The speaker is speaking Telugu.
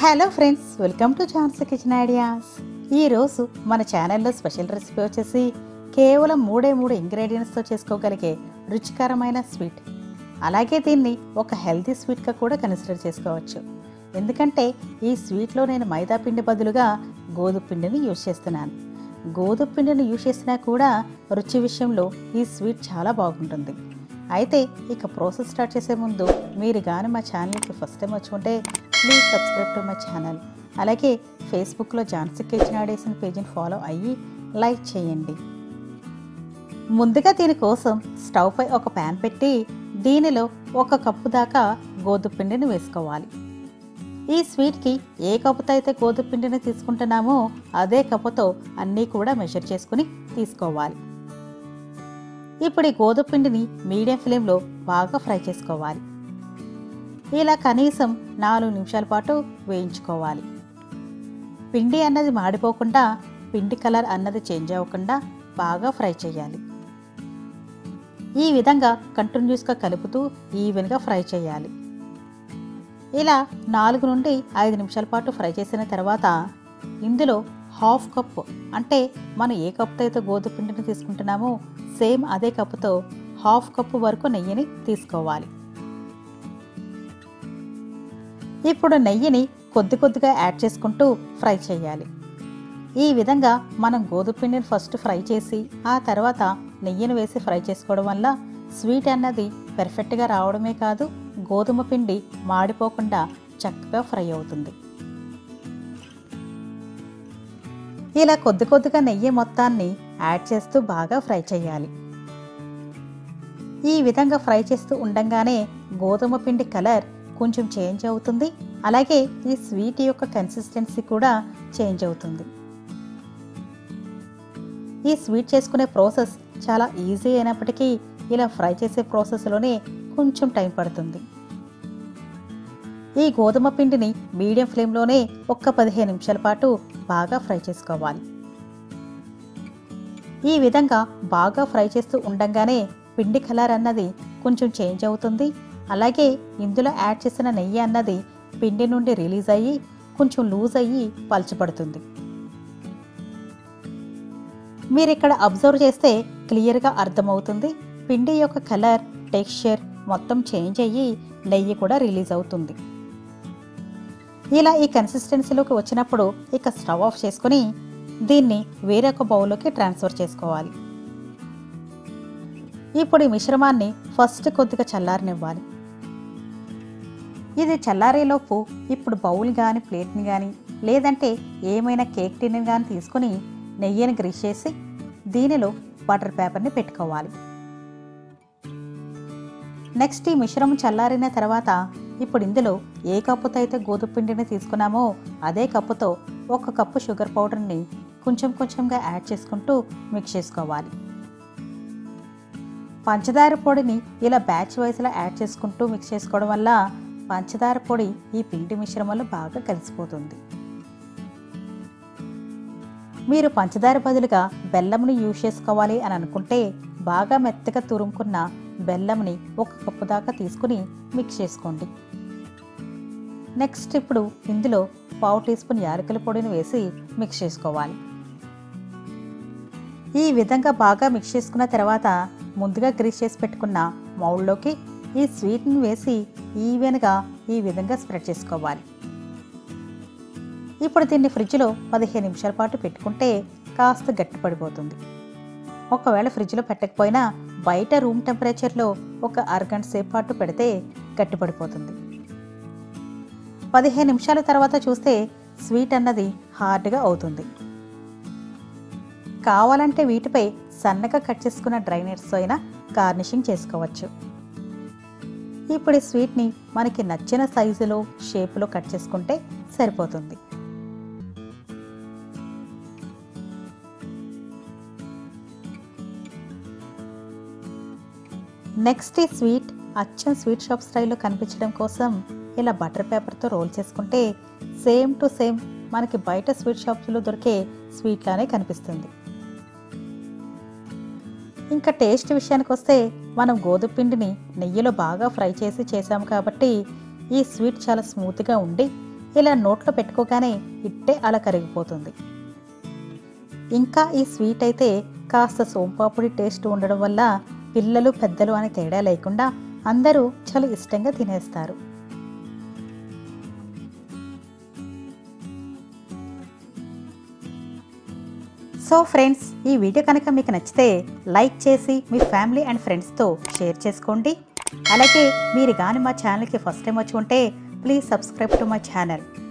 hello friends welcome to Jhansi kitchen ideas ఈరోజు మన ఛానల్లో స్పెషల్ రెసిపీ వచ్చేసి కేవలం మూడే మూడు ఇంగ్రీడియంట్స్తో చేసుకోగలిగే రుచికరమైన స్వీట్ అలాగే దీన్ని ఒక హెల్తీ స్వీట్గా కూడా కన్సిడర్ చేసుకోవచ్చు ఎందుకంటే ఈ స్వీట్లో నేను మైదా పిండి బదులుగా గోధుమ పిండిని యూజ్ చేస్తున్నాను గోధుమ పిండిని యూజ్ చేసినా కూడా రుచి విషయంలో ఈ స్వీట్ చాలా బాగుంటుంది అయితే ఇక ప్రాసెస్ స్టార్ట్ చేసే ముందు మీరు కానీ మా ఛానల్కి ఫస్ట్ టైం వచ్చుకుంటే please subscribe to my channel అలాగే ఫేస్బుక్లో ఝాన్సీ కిచెన్ ఆడేసిన పేజీని ఫాలో అయ్యి లైక్ చేయండి ముందుగా దీనికోసం స్టవ్ పై ఒక ప్యాన్ పెట్టి దీనిలో ఒక కప్పు దాకా గోధుమ పిండిని వేసుకోవాలి ఈ స్వీట్కి ఏ కప్పుతో అయితే గోధుమ పిండిని తీసుకుంటున్నామో అదే కప్పుతో అన్నీ కూడా మెజర్ చేసుకుని తీసుకోవాలి ఇప్పుడు ఈ గోధుమ పిండిని మీడియం ఫ్లేమ్లో బాగా ఫ్రై చేసుకోవాలి ఇలా కనీసం నాలుగు నిమిషాల పాటు వేయించుకోవాలి పిండి అన్నది మాడిపోకుండా పిండి కలర్ అన్నది చేంజ్ అవ్వకుండా బాగా ఫ్రై చేయాలి ఈ విధంగా కంటిన్యూస్గా కలుపుతూ ఈవెన్గా ఫ్రై చేయాలి ఇలా నాలుగు నుండి ఐదు నిమిషాల పాటు ఫ్రై చేసిన తర్వాత ఇందులో హాఫ్ కప్ అంటే మనం ఏ కప్పుతో అయితే గోధుమ పిండిని తీసుకుంటున్నామో సేమ్ అదే కప్పుతో హాఫ్ కప్పు వరకు నెయ్యిని తీసుకోవాలి ఇప్పుడు నెయ్యిని కొద్ది కొద్దిగా యాడ్ చేసుకుంటూ ఫ్రై చేయాలి ఈ విధంగా మనం గోధుమ పిండిని ఫస్ట్ ఫ్రై చేసి ఆ తర్వాత నెయ్యిని వేసి ఫ్రై చేసుకోవడం వల్ల స్వీట్ అన్నది పెర్ఫెక్ట్గా రావడమే కాదు గోధుమ పిండి మాడిపోకుండా చక్కగా ఫ్రై అవుతుంది ఇలా కొద్ది కొద్దిగా నెయ్యి మొత్తాన్ని యాడ్ చేస్తూ బాగా ఫ్రై చేయాలి ఈ విధంగా ఫ్రై చేస్తూ ఉండంగానే గోధుమ పిండి కలర్ కొంచెం చేంజ్ అవుతుంది అలాగే ఈ స్వీట్ యొక్క కన్సిస్టెన్సీ కూడా చేంజ్ అవుతుంది ఈ స్వీట్ చేసుకునే ప్రాసెస్ చాలా ఈజీ అయినప్పటికీ ఇలా ఫ్రై చేసే ప్రాసెస్లోనే కొంచెం టైం పడుతుంది ఈ గోధుమ పిండిని మీడియం ఫ్లేమ్లోనే ఒక్క పదిహేను నిమిషాల పాటు బాగా ఫ్రై చేసుకోవాలి ఈ విధంగా బాగా ఫ్రై చేస్తూ ఉండంగానే పిండి కలర్ అన్నది కొంచెం చేంజ్ అవుతుంది అలాగే ఇందులో యాడ్ చేసిన నెయ్యి అన్నది పిండి నుండి రిలీజ్ అయ్యి కొంచెం లూజ్ అయ్యి పలచబడుతుంది మీరు ఇక్కడ అబ్జర్వ్ చేస్తే క్లియర్గా అర్థమవుతుంది పిండి యొక్క కలర్ టెక్స్చర్ మొత్తం చేంజ్ అయ్యి నెయ్యి కూడా రిలీజ్ అవుతుంది ఇలా ఈ కన్సిస్టెన్సీలోకి వచ్చినప్పుడు ఇక స్టవ్ ఆఫ్ చేసుకొని దీన్ని వేరొక బౌల్లోకి ట్రాన్స్ఫర్ చేసుకోవాలి ఇప్పుడు ఈ మిశ్రమాన్ని ఫస్ట్ కొద్దిగా చల్లారనివ్వాలి ఇది చల్లారేలోపు ఇప్పుడు బౌల్ కానీ ప్లేట్ని కానీ లేదంటే ఏమైనా కేక్ టిన్ని కానీ తీసుకొని నెయ్యిని గ్రీస్ చేసి దీనిలో బటర్ పేపర్ని పెట్టుకోవాలి నెక్స్ట్ ఈ మిశ్రమం చల్లారిన తర్వాత ఇప్పుడు ఇందులో ఏ కప్పుతో అయితే గోధుమ పిండిని తీసుకున్నామో అదే కప్పుతో ఒక కప్పు షుగర్ పౌడర్ని కొంచెం కొంచెంగా యాడ్ చేసుకుంటూ మిక్స్ చేసుకోవాలి పంచదార పొడిని ఇలా బ్యాచ్ వైజ్లో యాడ్ చేసుకుంటూ మిక్స్ చేసుకోవడం వల్ల పంచదార పొడి ఈ పిండి మిశ్రమంలో బాగా కలిసిపోతుంది మీరు పంచదార బదులుగా బెల్లంని యూజ్ చేసుకోవాలి అని అనుకుంటే బాగా మెత్తగా తురుముకున్న బెల్లంని ఒక కప్పు దాకా తీసుకుని మిక్స్ చేసుకోండి నెక్స్ట్ ఇప్పుడు ఇందులో పావు టీ స్పూన్ యాలకుల పొడిని వేసి మిక్స్ చేసుకోవాలి ఈ విధంగా బాగా మిక్స్ చేసుకున్న తర్వాత ముందుగా గ్రీస్ చేసి పెట్టుకున్న మౌల్డ్లోకి ఈ స్వీట్ని వేసి ఈవెన్గా ఈ విధంగా స్ప్రెడ్ చేసుకోవాలి ఇప్పుడు దీన్ని ఫ్రిడ్జ్లో పదిహేను నిమిషాల పాటు పెట్టుకుంటే కాస్త గట్టిపడిపోతుంది ఒకవేళ ఫ్రిడ్జ్లో పెట్టకపోయినా బయట రూమ్ టెంపరేచర్లో ఒక అరగంట సేపు పాటు పెడితే గట్టిపడిపోతుంది పదిహేను నిమిషాల తర్వాత చూస్తే స్వీట్ అన్నది హార్డ్గా అవుతుంది కావాలంటే వీటిపై సన్నగా కట్ చేసుకున్న డ్రై నట్స్ అయినా గార్నిషింగ్ చేసుకోవచ్చు ఇప్పుడు ఈ స్వీట్ని మనకి నచ్చిన సైజులో షేపులో కట్ చేసుకుంటే సరిపోతుంది నెక్స్ట్ ఈ స్వీట్ అచ్చం స్వీట్ షాప్ స్టైల్లో కనిపించడం కోసం ఇలా బటర్ పేపర్తో రోల్ చేసుకుంటే సేమ్ టు సేమ్ మనకి బయట స్వీట్ షాప్స్లో దొరికే స్వీట్ లానే కనిపిస్తుంది ఇంకా టేస్ట్ విషయానికి వస్తే మనం గోధుమ పిండిని నెయ్యిలో బాగా ఫ్రై చేసి చేసాము కాబట్టి ఈ స్వీట్ చాలా స్మూత్గా ఉండి ఇలా నోట్లో పెట్టుకోగానే ఇట్టే అలా కరిగిపోతుంది ఇంకా ఈ స్వీట్ అయితే కాస్త సోంపాపుడి టేస్ట్ ఉండడం వల్ల పిల్లలు పెద్దలు అని తేడా లేకుండా అందరూ చాలా ఇష్టంగా తినేస్తారు సో ఫ్రెండ్స్ ఈ వీడియో కనుక మీకు నచ్చితే లైక్ చేసి మీ ఫ్యామిలీ అండ్ ఫ్రెండ్స్తో షేర్ చేసుకోండి అలాగే మీరు కానీ మా ఛానల్కి ఫస్ట్ టైం వచ్చి ఉంటే please subscribe to my channel